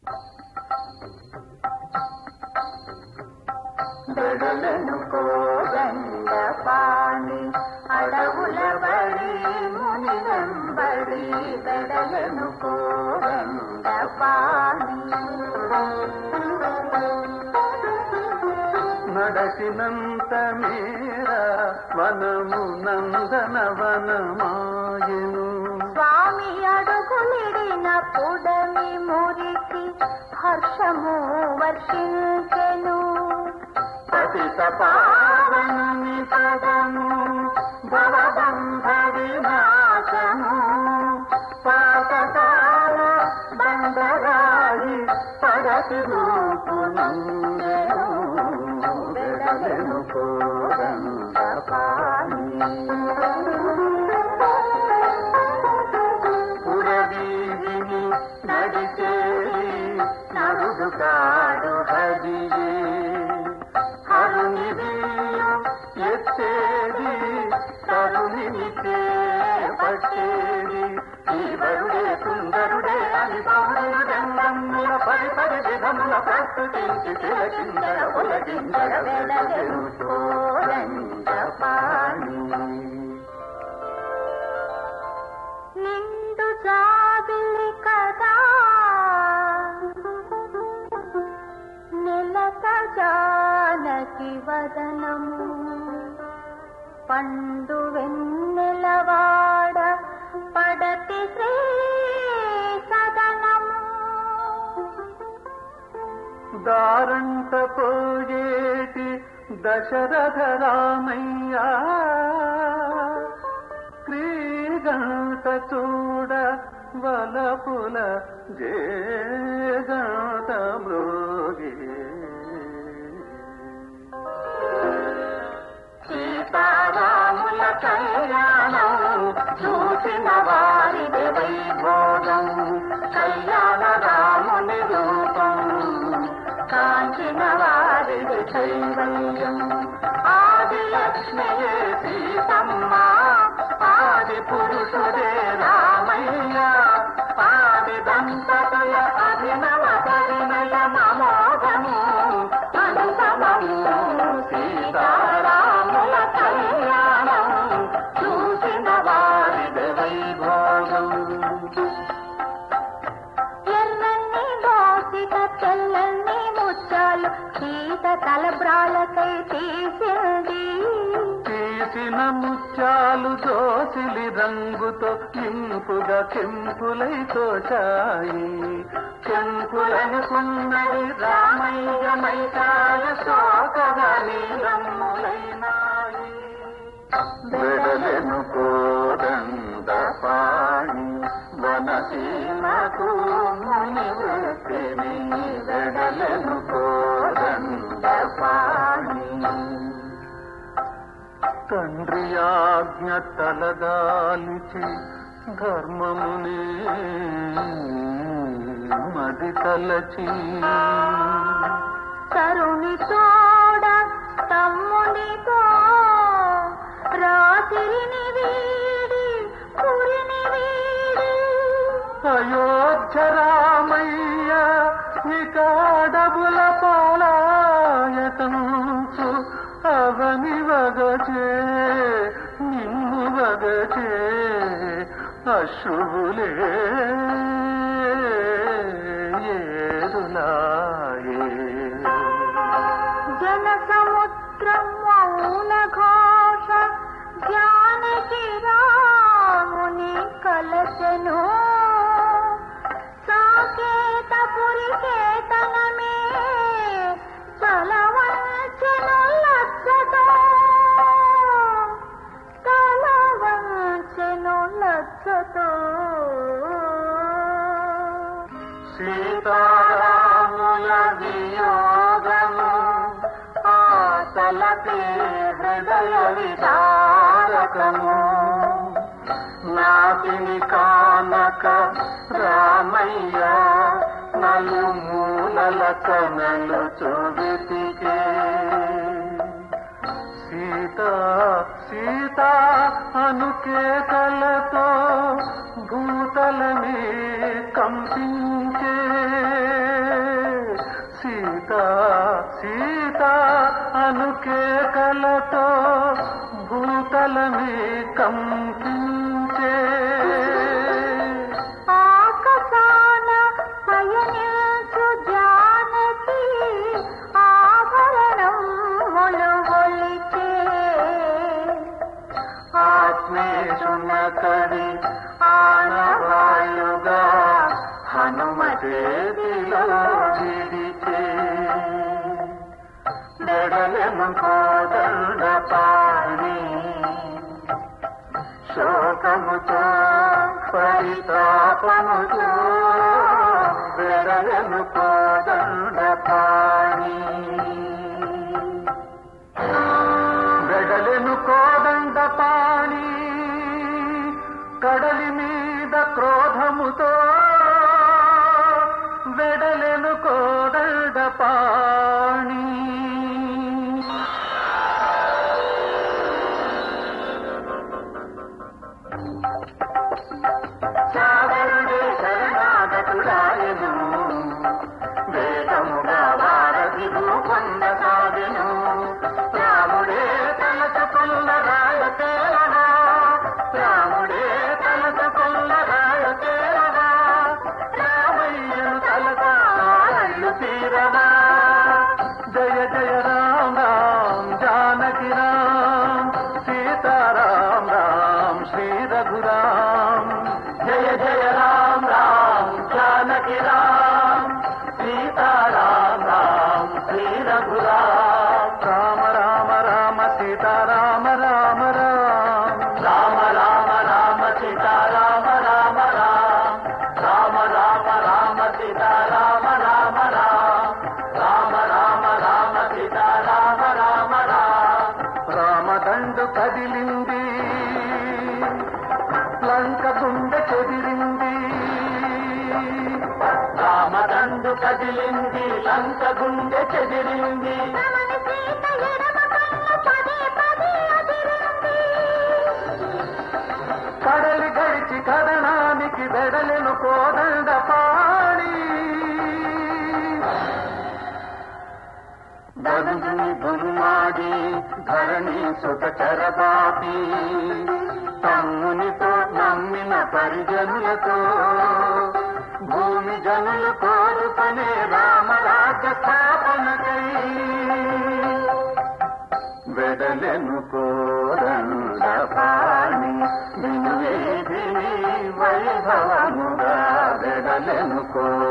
బెడలను కోదండ పాణి అడవుల బడి ముని వెంబడి బెడలను కోదండ పాణి నడచినంత మేర వనము నందన వనమాయను స్వామి అడుగులిడిన పుడమి మురికి హర్షము వర్షించెను పతిత పావనుని పదము భవబంధ వినాశము పాతకాల బండరాయి పడతి రూపునందెను వెడలెను కోరంద పురవీధిని నడిచేది నడుడు కాడు హరియే హరుని వీయు ఎత్తేది తరుణిని పట్టేది ఈవరుడే సుందరుడే అని పౌరుడు రంగముల పరి పరి విధముల ప్రస్తుతించి తిలకిందర ఉలగిందర వెడలెను కోరంద పాణి నిండు జాబిలి కదా నెలత జానకి వదనము పండు వెన్నెలవాడ పడతి శ్రీ సదనము దారంట పోయేటి దశరథ రామయ్య క్రీగంట చూడ వలపుల జేగంట మృగే సీతారాముల కళ్యాణం చూసిన వారి వైభోగం కళ్యాణ రాముని రూపం కాంచిన వారి కైవల్యం ఆది లక్ష్మియే సీతమ్మ ఆది పురుషుడే రామయ్య ఆది దంపతుల అభినవ పరిణయ మమోగము అనుపమము సీతారాముల కళ్యాణం చూసిన వారి వైభోగం ఎర్రన్ని దోసిట తెల్లని ముత్యాలు సీత తలబ్రాలకై తీసింది తీసిన ముత్యాలు దోసిలి రంగుతో ఇంపుగా కెంపులై తోచాయి కెంపులనుకున్నది రామయ్య మైకాయ శోకగా నీలమ్ములైనాయి వెడలెను కోదండ పాణి వనసీమకు ముని వృత్తిని వెడలెను కోదండ పాణి తండ్రి ఆజ్ఞ తలగాలిచి ధర్మముని మది తలచి తరుణి తోడ తమ్మునితో రాత్రిని వీడి పురిని వీడి అయోధ్య రామయ్య వికాడబుల పాలాయతంసు అవని వగచే నిన్ను వగచే అశుభులే ఏరులాయే జన సముద్రం మౌన ఘోష జానకి రాముని కలసను సాకేతపురి కేతనమే తలవంచెను లచ్చతో తలవంచెను లచ్చతో సీతారాముల వియోగము ఆశలకి హృదయ విదారకము నాటిని కానక రామయ్య నలుమూలల కనలు చూవితికే సీత సీత అనుకేతలతో భూతలమే కంపించే సీత సీత అనుకేకలతో భూతలమే కంపించే ఆకాశాన పయనించు జానకి ఆభరణం మొలుగొలిచే ఆత్మేశున కడి ఆనవాయుగా హనుమతేదిలో విడిచే బెడలెను కోదండ పాణి శోకముతో పరితాపముతో బెడలెను కోదండ పాణి వెడలెను కోదండ పాణి కడలి మీద క్రోధముతో వెడలెను కోదండ పాణి సాగరుడే శరణాగతుడాయను వేదముగా వారధి పొందసాగెను రాముడే తలచుకున్న రాయ తేలవా రాముడే తలచుకున్న రాయ తేలవా రామయ్యను తలక రాళ్ళు తీరవా జయ జయ రామ రామ్ జానకి రామ్ సీతారాం రామ్ శ్రీ రఘురామ్ జయ జయ రామ్ రామ్ జానకి రామ్ సీతారాం రామ్ శ్రీ రఘురామ్ రామ రామ రామ సీతారామ రామ రామ్ రామ రామ రామ సీతారామ రామ రామ్ రామ రామ రామ సీతారామ రామ రామ్ రామ రామ రామ సీతారామ రామ రామ్ రామదండు కదిలింది లంక గుండె చెదిరింది రామదండు కదిలింది లంక గుండె చెదిరింది రమణి సీత ఎడమ కన్ను పదే పదే అదిరింది కడలి గడిచి కదనానికి వెడలెను కోదండ పాడి ధనుజుని దుర్మాడి ధరణి సుత చరబాపి తమ్మునితో నమ్మిన పరిజనులతో భూమి జనులు కోరుకునే రామరాజ్య స్థాపనకై వెడలెను కోదండ పాణి వినువేదిని వైభవముగా వెడలెను కో